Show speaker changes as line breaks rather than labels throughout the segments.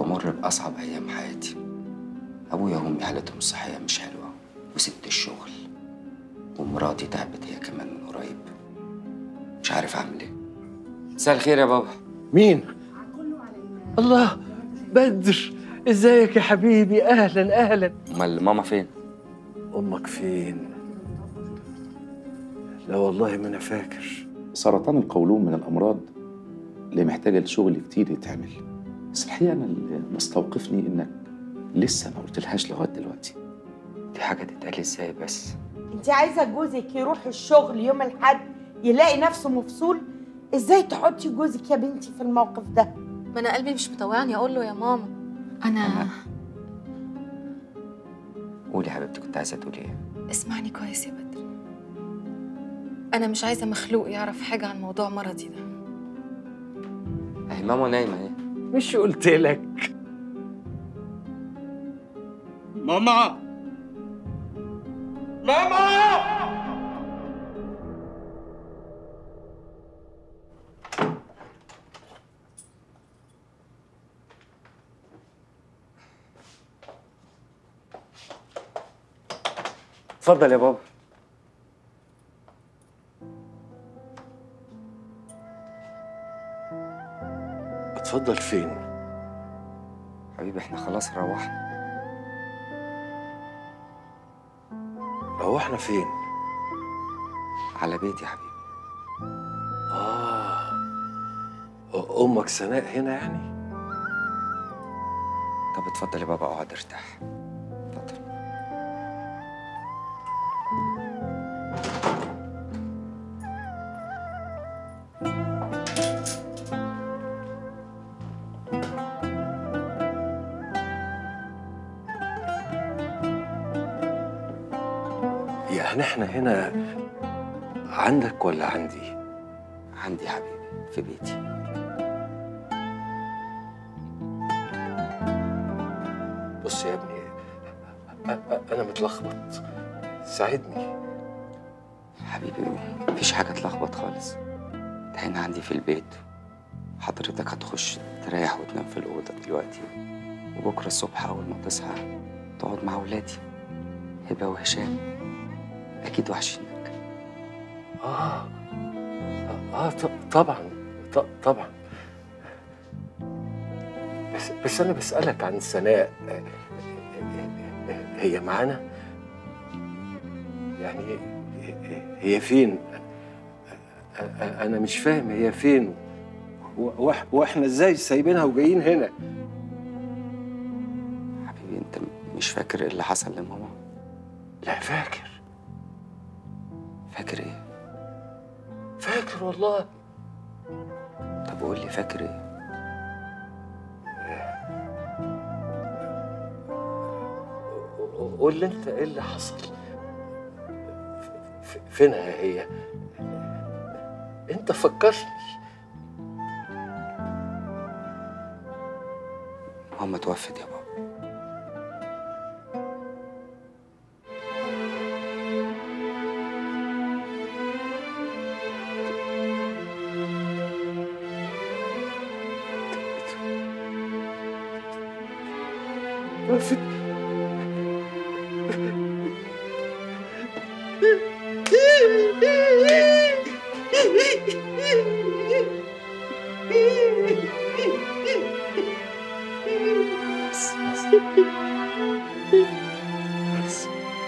بمر بأصعب أيام حياتي أبويا وأمي حالتهم الصحية مش حلوة وسبت الشغل ومراتي تعبت هي كمان من قريب مش عارف أعمل إيه مساء الخير يا بابا
مين؟ الله بدر ازيك يا حبيبي اهلا اهلا
أمال ماما فين؟
امك فين؟ لا والله ما انا فاكر
سرطان القولون من الامراض اللي محتاجه لشغل كتير يتعمل بس الحقيقه انا اللي مستوقفني انك لسه ما قلتلهاش لغايه دلوقتي
دي حاجة تتقال إزاي بس
انت عايزه جوزك يروح الشغل يوم الاحد يلاقي نفسه مفصول ازاي تحطي جوزك يا بنتي في الموقف ده
ما انا قلبي مش مطوعني اقول له يا ماما انا
قولي يا حبيبتي كنت عايزة تقولي إيه؟
اسمعني كويس يا بدر انا مش عايزه مخلوق يعرف حاجه عن موضوع مرضي ده
أهي ماما نايمة أهي
مش قلت لك
ماما ماما
اتفضل يا بابا
اتفضل فين؟
حبيبي احنا خلاص روحنا
روحنا فين؟
على بيتي يا حبيبي
اه أ- امك سناء هنا يعني؟
طب اتفضل يا بابا اقعد ارتاح اتفضل
يعني احنا هنا عندك ولا عندي؟
عندي يا حبيبي في بيتي
بص يا ابني أ- أ- انا متلخبط ساعدني
حبيبي مفيش حاجة تلخبط خالص ده هنا عندي في البيت حضرتك هتخش تريح وتنام في الأوضة دلوقتي وبكرة الصبح أول ما تصحى تقعد مع ولادي هبة وهشام أكيد وحشينك
اه اه ط- طبعا ط- طبعا بس بس انا بسالك عن سناء هي معانا يعني هي فين انا مش فاهم هي فين و- وإح- واحنا ازاي سايبينها وجايين هنا
حبيبي أنت مش فاكر إيه اللي حصل لماما
لا فاكر
فاكر إيه
فاكر والله
طب قول لي فاكر إيه
قول لي انت ايه اللي حصل ف- فينها هي انت فكرني
ماما توفت يا بابا
وقفت
بس بس بس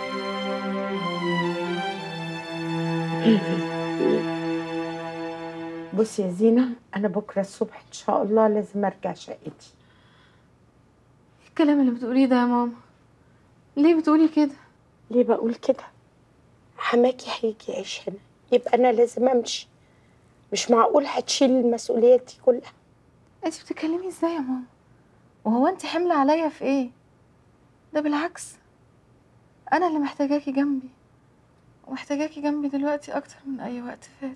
بصي يا زينه انا بكره الصبح ان شاء الله لازم ارجع شقتي
الكلام اللي بتقوليه ده يا ماما ليه بتقولي كده
ليه بقول كده حماكي هيجي يعيش هنا يبقى انا لازم امشي مش معقول هتشيل المسؤوليات دي كلها
انت بتتكلمي ازاي يا ماما وهو انت حمل عليا في ايه ده بالعكس انا اللي محتاجاكي جنبي ومحتاجاكي جنبي دلوقتي اكتر من اي وقت فات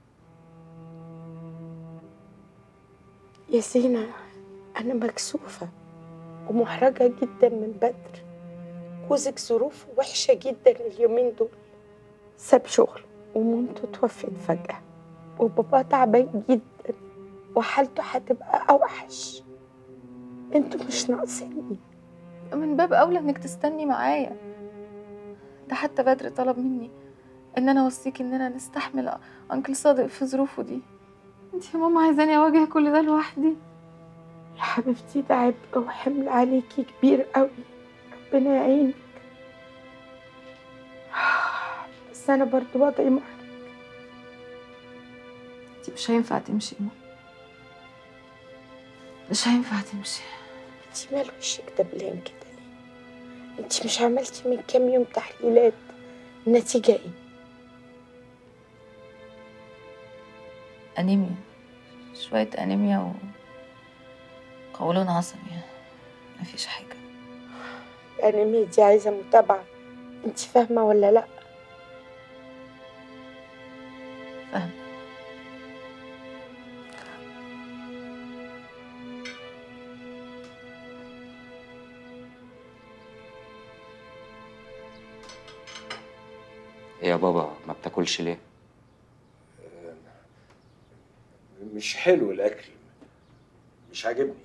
يا زينة أنا مكسوفة ومحرجة جدا من بدر جوزك ظروفه وحشة جدا اليومين دول ساب شغل ومامته توفت فجأة وبابا تعبان جدا وحالته هتبقى أوحش انتوا مش ناقصيني
من باب اولى انك تستني معايا ده حتى بدر طلب مني ان انا اوصيكي اننا نستحمل انكل صادق في ظروفه دي انت يا ماما عايزاني اواجه كل ده لوحدي
يا حبيبتي ده عبء وحمل عليكي كبير قوي ربنا يعينك بس انا برضو وضعي محرج
انت مش هينفع تمشي يا ماما مش هينفع تمشي
انت مال وشك دبلان كده ليه انت مش عملتي من كام يوم تحليلات النتيجة ايه
انيميا شويه انيميا وقولون عصبي مفيش حاجه
الأنيميا دي عايزة متابعة انت فاهمة ولا لأ
فاهمة.
إيه يا بابا ما بتاكلش ليه
مش حلو الاكل مش عاجبني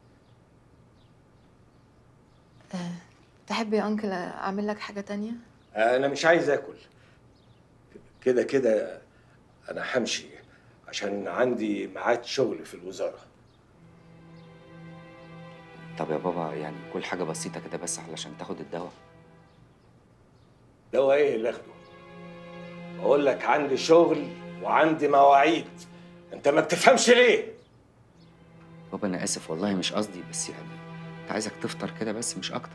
تحبي يا انكل اعمل لك حاجه تانية
انا مش عايز اكل كده كده انا همشي عشان عندي ميعاد شغل في الوزاره
طب يا بابا يعني كل حاجة بسيطة كده بس علشان تاخد الدواء
دواء ايه اللي اخده بقول لك عندي شغل وعندي مواعيد انت ما بتفهمش ليه
بابا أنا آسف والله مش قصدي بس يعني كنت عايزك تفطر كده بس مش أكتر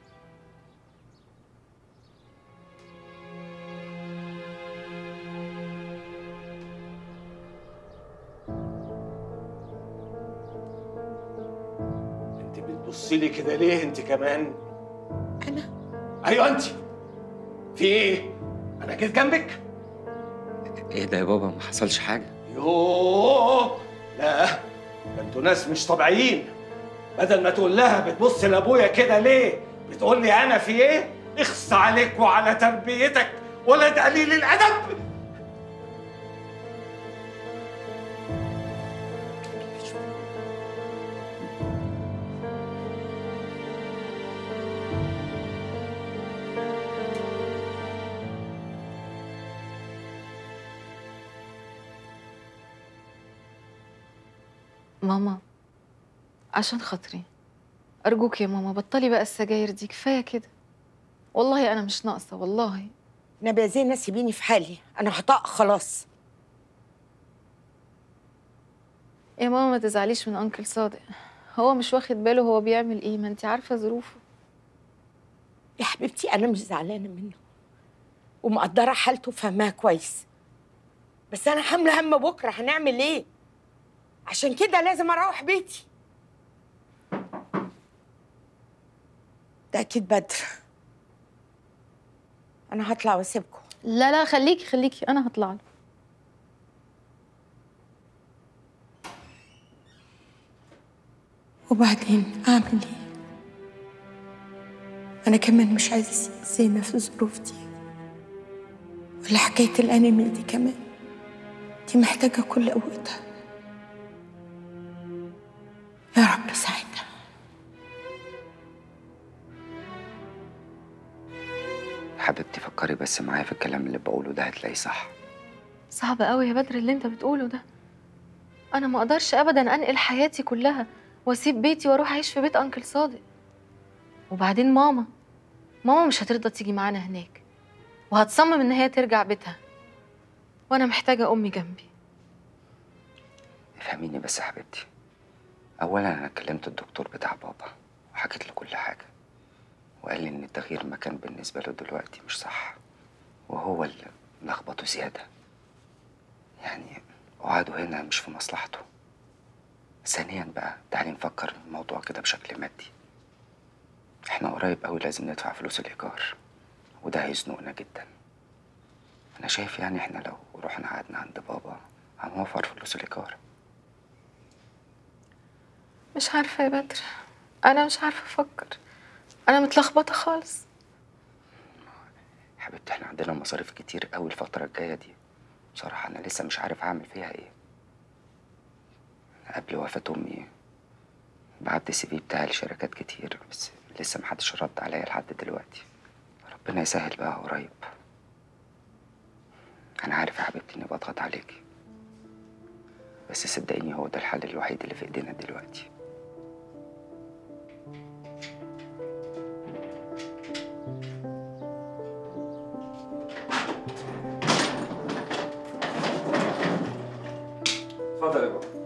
انت بتبصي لي كده ليه انت كمان
أنا
ايوه انت في ايه انا جيت جنبك
إيه ده يا بابا ما حصلش حاجة
يوه لا ده انتوا ناس مش طبيعيين بدل ما تقول لها بتبص لابويا كده ليه بتقول لي انا في ايه اخص عليك وعلى تربيتك ولد قليل الادب
ماما عشان خاطري ارجوك يا ماما بطلي بقى السجاير دي كفايه كده والله انا مش ناقصه والله
نبي يا زينة سيبيني في حالي أنا هطق خلاص
يا ماما ما تزعليش من انكل صادق هو مش واخد باله هو بيعمل ايه ما انت عارفه ظروفه
يا حبيبتي أنا مش زعلانة منه ومقدرة حالته وفاهماها كويس بس أنا حاملة هم بكرة هنعمل إيه؟ عشان كده لازم أروح بيتي ده أكيد بدر أنا هطلع وأسيبكم
لا لا خليكي خليكي انا هطلع له
وبعدين أعمل إيه؟ أنا كمان مش عايزة أسيب زينة في الظروف دي ولا حكاية الأنيميا دي كمان دي محتاجة كل قوتها يا رب ساعدها
حبيبتي فكري بس معايا في الكلام اللي بقوله ده هتلاقيه صح
صعب قوي يا بدر اللي انت بتقوله ده انا ما اقدرش ابدا انقل حياتي كلها واسيب بيتي واروح اعيش في بيت انكل صادق وبعدين ماما ماما مش هترضى تيجي معانا هناك وهتصمم ان هي ترجع بيتها وانا محتاجه امي جنبي
افهميني بس يا حبيبتي اولا انا كلمت الدكتور بتاع بابا وحكيت له كل حاجه وقال لي ان التغيير مكان بالنسبه له دلوقتي مش صح وهو اللي لخبطه زياده يعني وعده هنا مش في مصلحته ثانيا بقى تعالي نفكر الموضوع كده بشكل مادي احنا قريب قوي لازم ندفع فلوس الايجار وده هيزنقنا جدا انا شايف يعني احنا لو رحنا قعدنا عند بابا هنوفر فلوس الايجار
مش عارفه يا بدر انا مش عارفه افكر انا متلخبطه خالص
حبيبتي احنا عندنا مصاريف كتير قوي الفترة الجاية دي بصراحة أنا لسه مش عارف أعمل فيها إيه قبل وفاة أمي بعت السي في بتاعي لشركات كتير بس لسه محدش رد عليا لحد دلوقتي ربنا يسهل بقى قريب انا عارف يا حبيبتي اني بضغط عليكي بس صدقيني هو ده الحل الوحيد اللي في ايدينا دلوقتي اتفضل يا بابا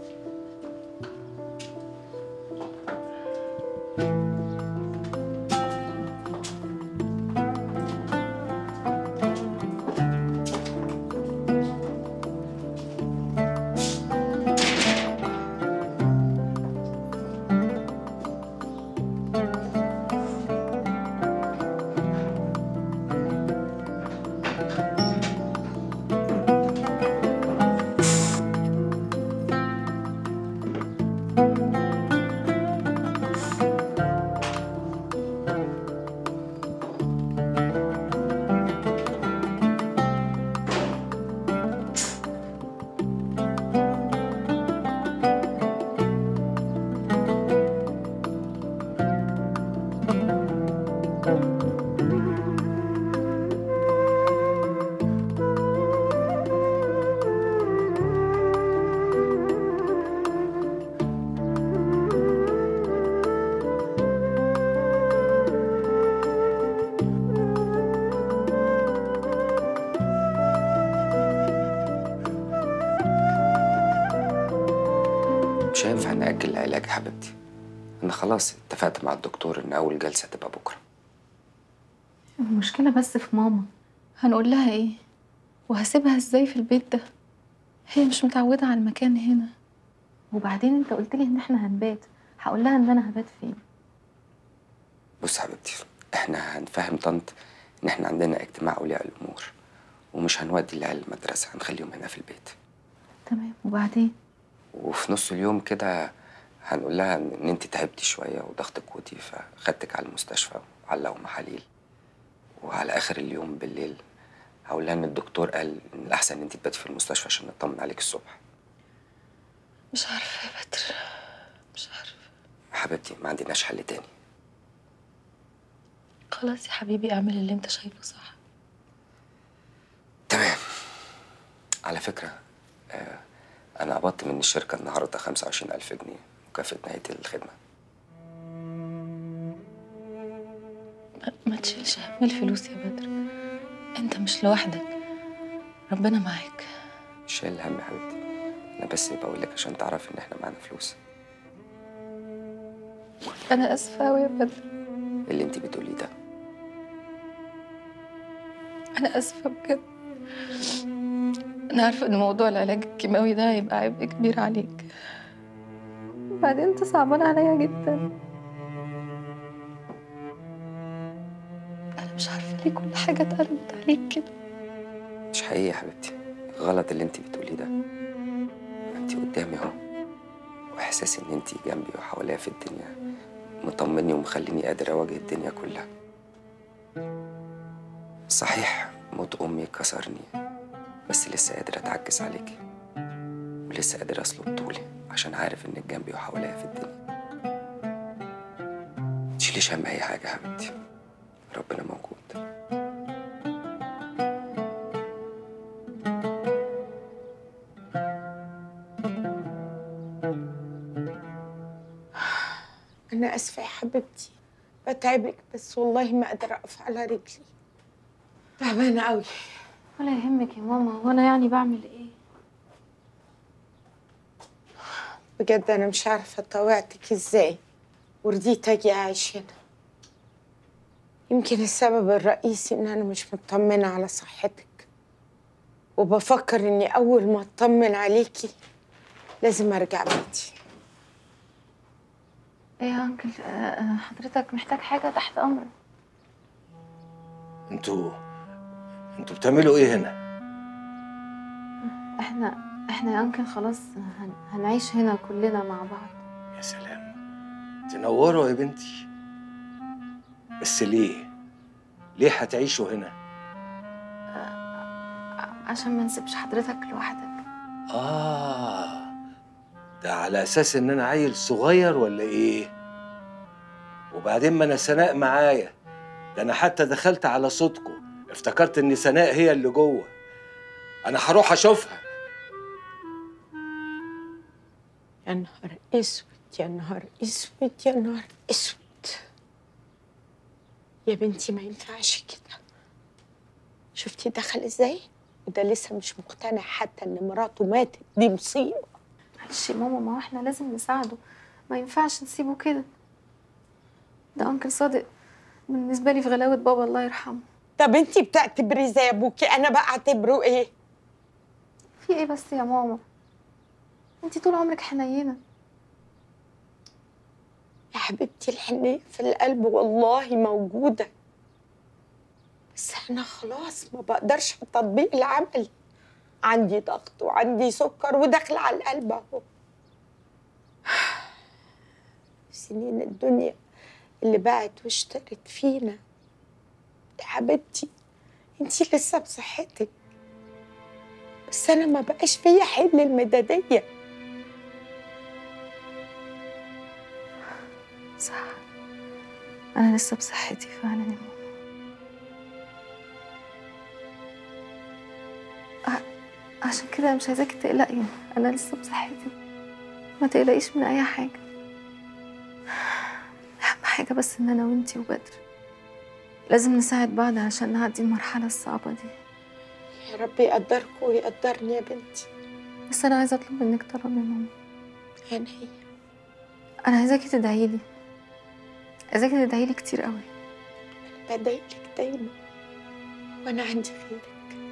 مش هينفع نأجل العلاج يا حبيبتي أنا خلاص اتفقت مع الدكتور إن أول جلسة تبقى بكرة
المشكلة بس في ماما هنقول لها ايه وهسيبها ازاي في البيت ده هي مش متعودة على المكان هنا وبعدين انت قلت لي ان احنا هنبات هقول لها ان انا هبات فين
بص يا حبيبتي إحنا هنفهم طنط إن إحنا عندنا اجتماع أولياء الأمور ومش هنودي العيال المدرسة هنخليهم هنا في البيت
تمام وبعدين
وفي نص اليوم كده هنقول لها إن إن أنت تعبتي شوية وضغطك وطي فخدتك على المستشفى وعلقوا محاليل وعلى آخر اليوم بالليل هقول لها إن الدكتور قال إن الأحسن إن أنت تباتي في المستشفى عشان نطمن عليك الصبح
مش عارفة يا بدر مش عارفة
حبيبتي ما عندناش حل تاني
خلاص يا حبيبي اعمل اللي انت شايفه صح
تمام على فكرة آه أنا قبضت من الشركة النهاردة خمسة وعشرين ألف جنيه مكافأة نهاية الخدمة
ما- ما تشيلش هم الفلوس يا بدر انت مش لوحدك ربنا معاك
مش شايل الهم يا حبيبتي أنا بس بقول لك عشان تعرف إن إحنا معانا فلوس
انا اسفة أوي يا بدر
اللي أنت بتقوليه ده
انا اسفة بجد انا عارفة ان موضوع العلاج الكيماوي ده هيبقى عبء كبير عليك وبعدين انت صعبان عليا جدا انا مش عارفة ليه كل حاجة اتقلبت عليك كده
مش حقيقي يا حبيبتي غلط اللي أنت بتقوليه ده أنت قدامي أهو وإحساسي إن أنت جنبي وحواليا في الدنيا مطمني ومخليني قادر أواجه الدنيا كلها صحيح موت أمي كسرني بس لسه قادر أتعكس عليكي ولسه قادر أسلب طولي عشان عارف إنك جنبي وحواليا في الدنيا متشيليش هم أي حاجة يا حبيبتي ربنا موجود
أنا آسفة يا حبيبتي بتعبك بس والله ما قادرة أقف على رجلي تعبانة أوي
ولا يهمك يا ماما وانا يعني بعمل ايه
بجد أنا مش عارفة طوعتك إزاي ورضيت أجي أعيش هنا يمكن السبب الرئيسي إن أنا مش مطمنة على صحتك وبفكر إني أول ما أطمن عليكي لازم أرجع بيتي
ايه يا انكل آه، آه، حضرتك محتاج حاجة تحت امرك
انتوا انتوا بتعملوا ايه هنا؟
احنا احنا يا انكل خلاص هن... هنعيش هنا كلنا مع بعض
يا سلام تنوروا يا بنتي بس ليه؟ ليه هتعيشوا هنا؟
ع- عشان ما نسيبش حضرتك لوحدك
آه ده على اساس ان انا عيل صغير ولا ايه وبعدين ما انا سناء معايا ده انا حتى دخلت على صوتكم افتكرت ان سناء هي اللي جوه انا هروح اشوفها
يا نهار اسود يا نهار اسود يا نهار اسود يا بنتي ما ينفعش كده شفتي دخل ازاي وده لسه مش مقتنع حتى ان مراته ماتت دي مصيبه
معلش يا ماما ما هو احنا لازم نساعده ما ينفعش نسيبه كده ده انكل صادق بالنسبه لي في غلاوه بابا الله يرحمه
طب انتي بتعتبريه زي ابوكي انا بقى اعتبره ايه
في ايه بس يا ماما انتي طول عمرك حنينه
يا حبيبتي الحنية في القلب والله موجودة بس أنا خلاص ما بقدرش على التطبيق العملي عندي ضغط وعندي سكر وداخل على القلب أهو سنين الدنيا اللي باعت واشترت فينا يا حبيبتي انتي لسه بصحتك بس أنا ما بقاش فيا حل المدادية
صح انا لسه بصحتي فعلا يا ماما ع- عشان كده مش عايزاكي تقلقي انا لسه بصحتي ما تقلقيش من اي حاجه اهم حاجه بس ان انا وانتي وبدر لازم نساعد بعض عشان نعدي المرحله الصعبه دي
يا رب يقدركم ويقدرني يا بنتي
بس انا عايزه اطلب منك طلب يا ماما
يعني هي
انا عايزاكي تدعي لي عايزاكي تدعي لي كتير قوي
بدايلك دايما وانا عندي خيرك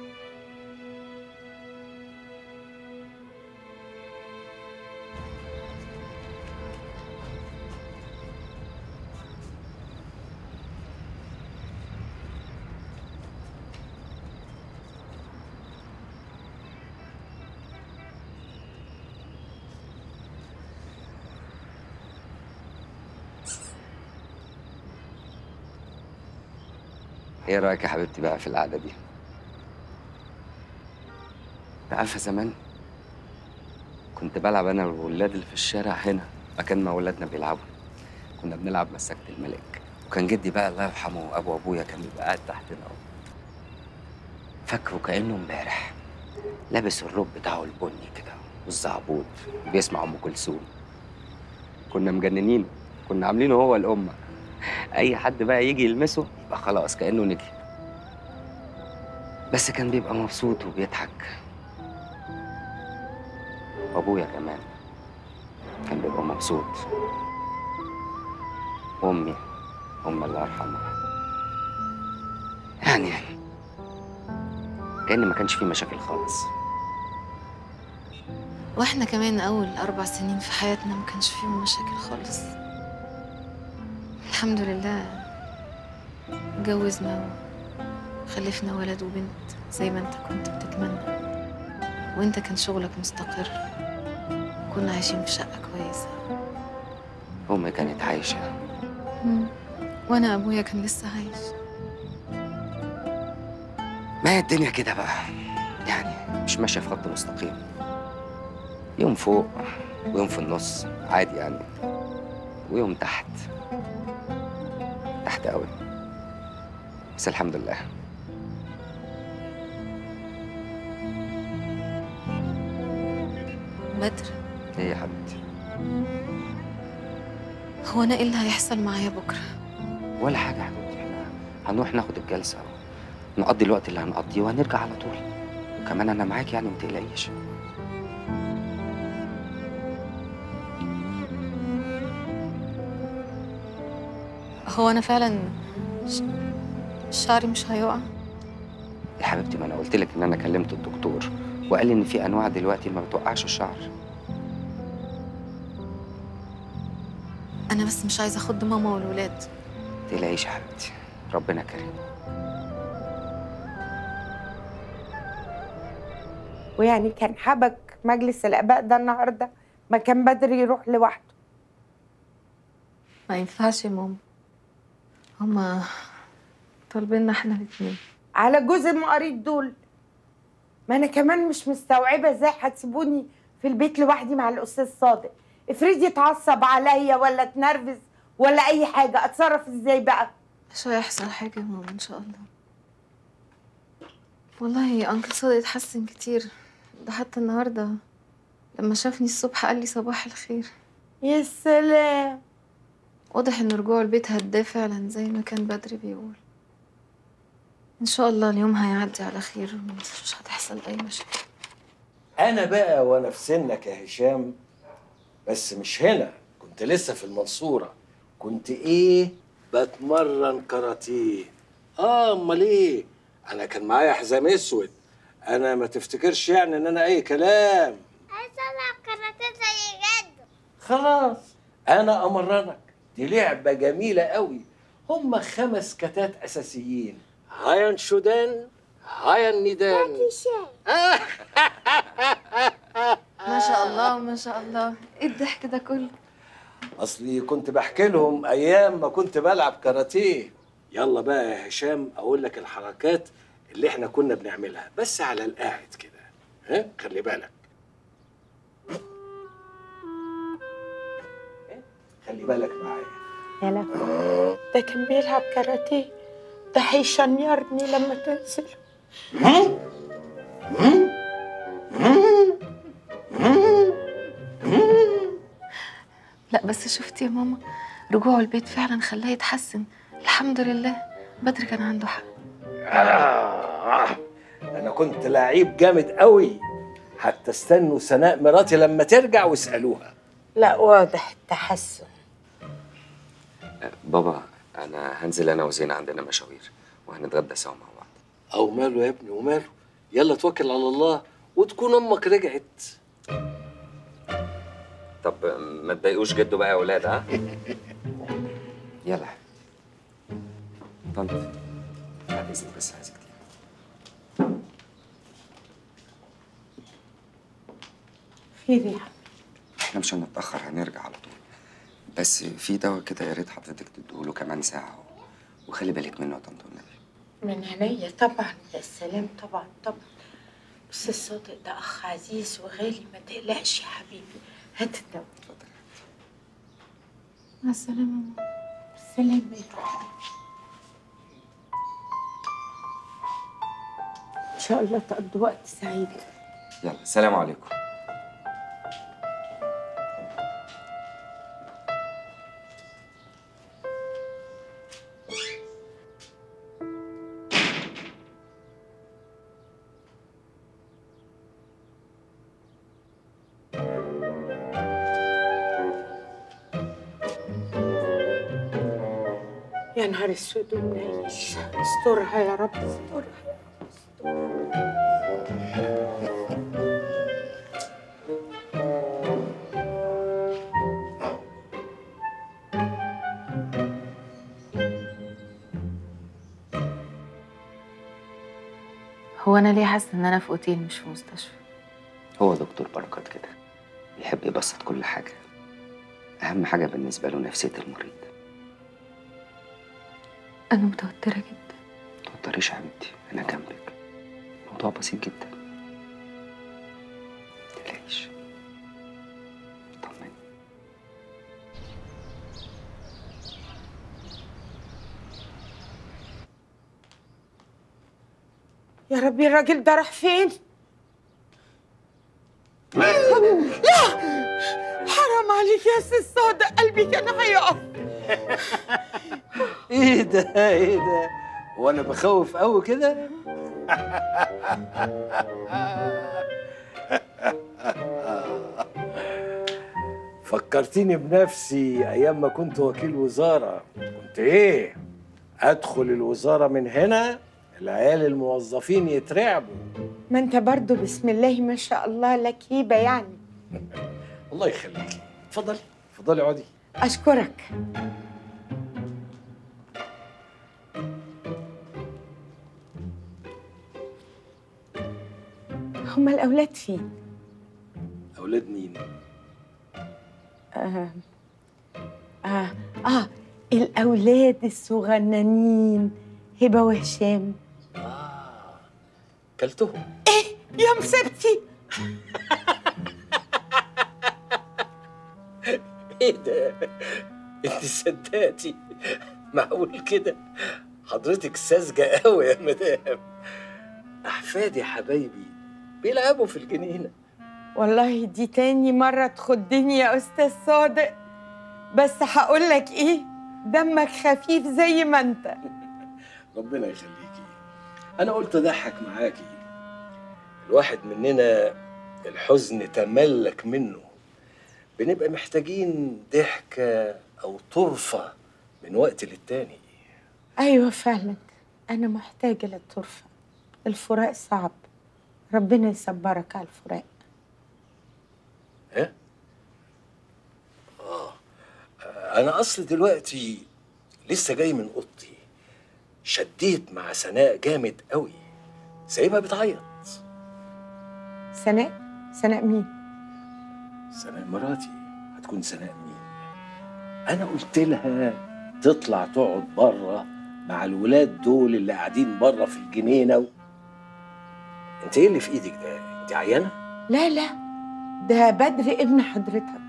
ايه رايك يا حبيبتي بقى في القعده دي انت عارفه زمان كنت بلعب انا والولاد اللي في الشارع هنا مكان ما ولادنا بيلعبوا كنا بنلعب مسكت الملك وكان جدي بقى الله يرحمه ابو ابويا كان بيبقى قاعد تحتنا فاكره كانه امبارح لابس الروب بتاعه البني كده والزعبوط بيسمع ام كلثوم كنا مجننين كنا عاملينه هو الامه اي حد بقى يجي يلمسه يبقى خلاص كانه نجي بس كان بيبقى مبسوط وبيضحك وابويا كمان كان بيبقى مبسوط وامي امي الله يرحمها يعني كأن ما كانش فيه مشاكل خالص
واحنا كمان اول اربع سنين في حياتنا ما كانش فيهم مشاكل خالص الحمد لله اتجوزنا وخلفنا ولد وبنت زي ما انت كنت بتتمنى وانت كان شغلك مستقر كنا عايشين في شقة كويسة
امي كانت عايشه
مم. وانا ابويا كان لسه عايش
ما هي الدنيا كده بقى يعني مش ماشيه في خط مستقيم يوم فوق ويوم في النص عادي يعني ويوم تحت تحت قوي بس الحمد لله
بدر
ايه يا حبيبتي
هو انا ايه اللي هيحصل معايا بكره
ولا حاجه يا حبيبتي احنا هنروح ناخد الجلسه نقضي الوقت اللي هنقضيه وهنرجع على طول وكمان انا معاك يعني متقلقيش
هو انا فعلا ش... شعري مش هيقع
يا حبيبتي ما انا قلت لك ان انا كلمت الدكتور وقال لي ان في انواع دلوقتي ما بتوقعش الشعر
انا بس مش عايزه اخد ماما والولاد
تقلقيش يا حبيبتي ربنا كريم
ويعني كان حبك مجلس الآباء ده النهارده ما كان بدري يروح لوحده
ما ينفعش يا ماما هما طالبيننا احنا الاتنين
على جوز المقاريض دول ما انا كمان مش مستوعبه ازاي هتسيبوني في البيت لوحدي مع الاستاذ صادق افرضي اتعصب عليا ولا اتنرفز ولا اي حاجه اتصرف ازاي بقى
مش هيحصل حاجة يا ماما إن شاء الله والله أنكل صادق اتحسن كتير ده حتى النهاردة لما شافني الصبح قال لي صباح الخير
يا سلام
واضح إن رجوعه البيت هداه فعلا زي ما كان بدري بيقول إن شاء الله اليوم هيعدي على خير مش هتحصل أي مشاكل
انا بقى وانا في سنك يا هشام بس مش هنا كنت لسه في المنصوره كنت ايه بتمرن كاراتيه اه امال ايه انا كان معايا حزام اسود انا ما تفتكرش يعني ان انا اي كلام
عايز العب كاراتيه زي جده
خلاص انا امرنك دي لعبه جميله قوي هم خمس كتات اساسيين هايان شودان هايان نيدان
ما شاء الله ما شاء الله إيه الضحك ده كله
اصلي كنت بحكي لهم ايام ما كنت بلعب كاراتيه يلا بقى يا هشام اقول لك الحركات اللي احنا كنا بنعملها بس على القاعد كده ها خلي بالك ها؟ خلي بالك معايا
يا لهوي ده كان بيلعب كاراتيه ده هيشنيرني لما تنزل
لا بس شفتي يا ماما رجوعه البيت فعلا خلاه يتحسن الحمد لله بدري كان عنده حق
آه انا كنت لعيب جامد قوي حتى استنوا سناء مراتي لما ترجع واسالوها
لا واضح التحسن
بابا انا هنزل انا وزينة عندنا مشاوير وهنتغدى سوا مع بعض
او ماله يا ابني وماله يلا توكل على الله وتكون امك رجعت
طب ما تضايقوش جده بقى يا اولاد ها يلا طنط بعد اذنك بس عايزك تيجي
خير يا عم
احنا مش هنتاخر هنرجع على طول بس في دواء كده يا ريت حضرتك تديهوله كمان ساعه وخلي بالك منه يا طنط والنبي
من عينيا طبعا يا سلام طبعا طبعا استاذ صادق ده اخ عزيز وغالي ما تقلقش يا حبيبي هات الدواء
اتفضل
مع السلامة يا ماما
سلام يا روحي ان شاء الله تقضوا وقت سعيد
يلا السلام عليكم
يا نهار اسود ومنيش استرها يا رب استرها
هو أنا ليه حاسة إن أنا في أوتيل مش في مستشفى
هو دكتور بركات كده بيحب يبسط كل حاجه اهم حاجه بالنسبه له نفسيه المريض
أنا متوترة جدا
متوتريش يا حبيبتي انا جنبك الموضوع بسيط جدا متقلقيش طمني
يا ربي الراجل ده راح فين؟ لا حرام عليك يا سي الصادق قلبي كان هيقف
ايه ده ايه ده وانا بخوف قوي كده فكرتيني بنفسي ايام ما كنت وكيل وزاره كنت ايه ادخل الوزاره من هنا العيال الموظفين يترعبوا
ما انت برضو بسم الله ما شاء الله لك هيبه يعني
الله يخليكي اتفضلي اتفضلي اقعدي
اشكرك هما الاولاد فين
اولاد مين
آه. آه. اه الاولاد الصغننين هبه وهشام
كلتهم
يا مسبتي
ايه ده انت صدقتي معقول كده حضرتك ساذجه قوي يا مدام احفادي حبايبي بيلعبوا في الجنينه
والله دي تاني مرة تخدني يا أستاذ صادق بس هقول لك إيه دمك خفيف زي ما أنت
ربنا يخليكي انا قلت اضحك معاكي الواحد مننا الحزن تملك منه بنبقى محتاجين ضحكة أو طرفة من وقت للتاني
أيوة فعلا أنا محتاجة للطرفة الفراق صعب ربنا يصبرك على الفراق
ها؟ آه أنا أصل دلوقتي لسه جاي من أوضتي شديت مع سناء جامد قوي سايبها بتعيط
سناء سناء مين؟
سناء مراتي هتكون سناء مين انا قلت لها تطلع تقعد بره مع الولاد دول اللي قاعدين بره في الجنينه و... انت ايه اللي في ايدك ده انت عيانه
لا لا ده بدر ابن حضرتك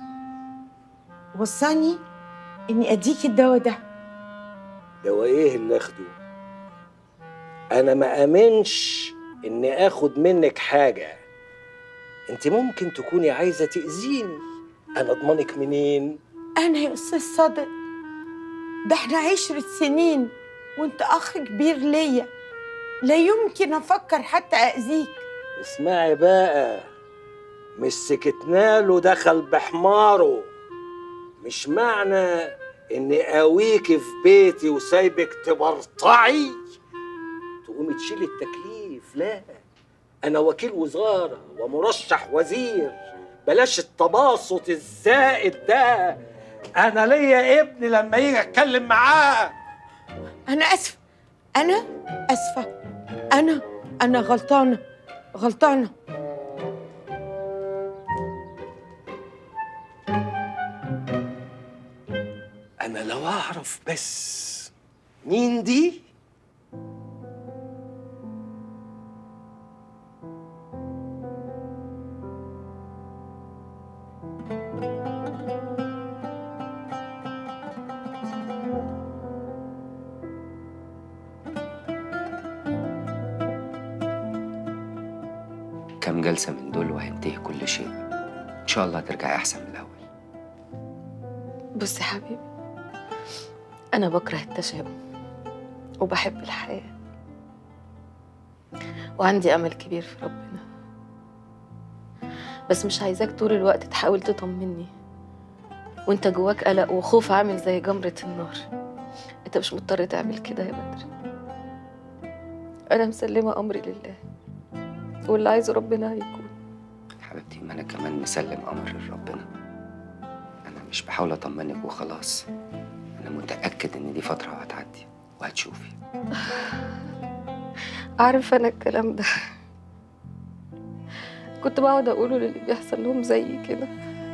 وصاني إني أديك الدواء ده
ده ايه اللي اخده انا ما امنش اني اخد منك حاجه انت ممكن تكوني عايزه تاذيني انا اضمنك منين
أنا يا أستاذ صادق ده احنا عشرة سنين وانت أخ كبير ليا لا يمكن أفكر حتى أذيك
اسمعي بقى مش سكتنا له دخل بحماره مش معنى اني قاويكي في بيتي وسايبك تبرطعي تقومي تشيلي التكليف لا انا وكيل وزاره ومرشح وزير بلاش التباسط الزائد ده انا ليا ابن لما يجي اتكلم معاه
أنا أسفة أنا أسفة أنا أنا غلطانة غلطانة
انا لو اعرف بس مين دي
كام جلسة من دول وهينتهي كل شيء إن شاء الله هترجعي أحسن من الأول
بص يا حبيبي أنا بكره التشاؤم وبحب الحياة وعندي أمل كبير في ربنا بس مش عايزاك طول الوقت تحاول تطمني وانت جواك قلق وخوف عامل زي جمرة النار انت مش مضطر تعمل كده يا بدر أنا مسلمة أمري لله واللي عايزه ربنا هيكون
حبيبتي ما أنا كمان مسلم أمر لربنا أنا مش بحاول أطمنك وخلاص أنا متأكد إن دي فترة وهتعدي وهتشوفي
عارف أنا الكلام ده كنت بقعد أقوله للي بيحصل لهم زي كده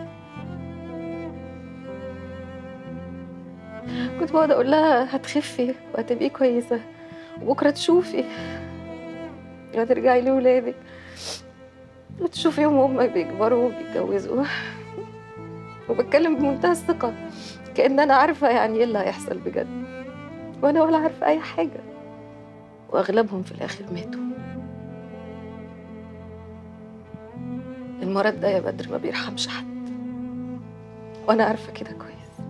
كنت بقعد أقول لها هتخفي وهتبقي كويسة وبكرة تشوفي وهترجعي لولادك وتشوفيهم وهم بيكبروا وبيتجوزوا وبتكلم بمنتهى الثقة كأن أنا عارفة يعني إيه اللي هيحصل بجد وأنا ولا عارفة أي حاجة وأغلبهم في الآخر ماتوا المرض ده يا بدر ما بيرحمش حد وأنا عارفة كده كويس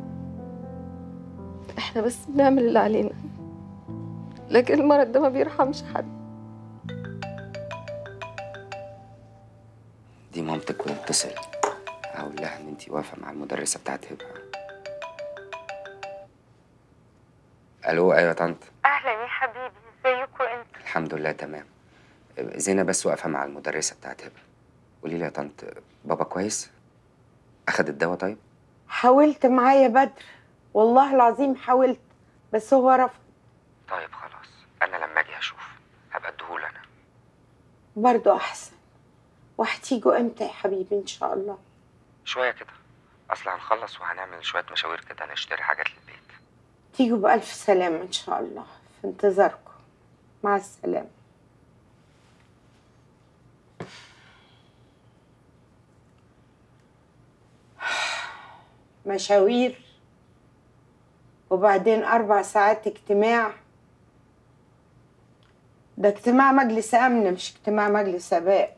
إحنا بس بنعمل اللي علينا لكن المرض ده ما بيرحمش حد
دي مامتك واتصل هقول لها إن أنتي واقفة مع المدرسة بتاعت هبة ألو أيوة يا طنط
أهلا يا حبيبي ازيكوا انت
الحمد لله تمام زينة بس واقفة مع المدرسة بتاعت هبة قولي لي يا طنط بابا كويس؟ أخد الدواء طيب؟
حاولت معاه يا بدر والله العظيم حاولت بس هو رفض
طيب خلاص أنا لما أجي هشوف هبقى أديهوله أنا
برضه أحسن وهتيجوا امتى يا حبيبي إن شاء الله
شوية كده أصل هنخلص وهنعمل شوية مشاوير كده نشتري حاجات للبيت
تيجوا بألف سلامة إن شاء الله في انتظاركم مع السلامة مشاوير وبعدين أربع ساعات اجتماع ده اجتماع مجلس أمن مش اجتماع مجلس آباء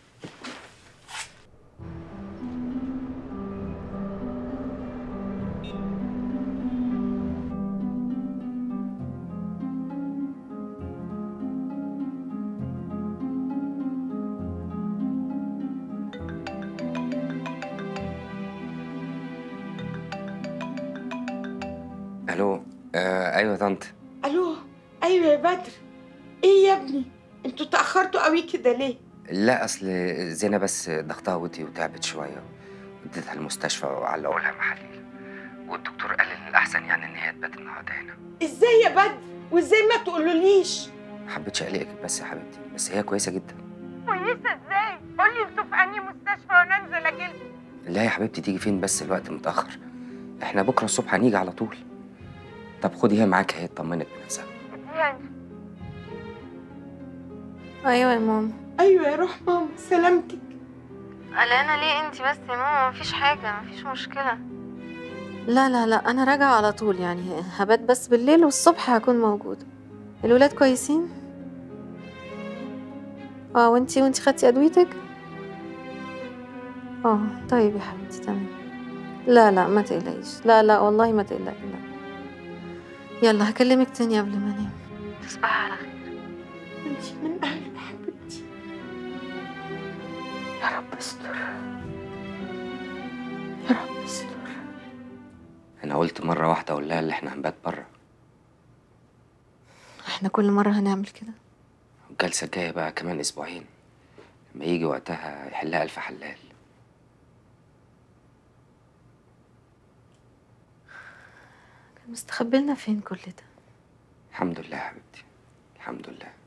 الو آه ايوه يا طنط
ألو أيوة يا بدر إيه يا ابني انتوا تأخرتوا قوي كده ليه؟
لا اصل زينة بس ضغطها وطي وتعبت شويه وديتها المستشفى وعلقوا لها محاليل والدكتور قال ان الاحسن يعني ان هي تبات النهارده هنا
إزاي يا بدر؟ وإزاي ما تقولوليش؟
ما حبيتش اقلقك بس يا حبيبتي بس هي كويسه جدا
كويسة إزاي؟ قولي انتوا في أنهي مستشفى وأنا أنزل أجيلكم
لا يا حبيبتي تيجي فين بس الوقت متاخر احنا بكره الصبح هنيجي على طول طب خدي هي معاك هي تطمنك بنفسها
ايوه يا ماما
أيوة يا روح ماما سلامتك
قلقانه ليه انت بس يا ماما مفيش حاجه مفيش مشكله لا لا لا انا راجعه على طول يعني هبات بس بالليل والصبح هكون موجوده الولاد كويسين اه وانتي وانتي خدتي ادويتك اه طيب يا حبيبتي تمام لا لا ما تقلقيش لا لا والله ما تقلقي لا يلا هكلمك تاني قبل ما انام تصبحي على خير
انتي من أهل حبيبتي يا رب استر يا رب استر
انا قلت مره واحده اقول لها اللي احنا هنبات بره
احنا كل مره هنعمل كده
الجلسه الجايه بقى كمان اسبوعين لما يجي وقتها يحلها الف حلال
كان مستخبلنا فين كل ده
الحمد لله يا حبيبتي الحمد لله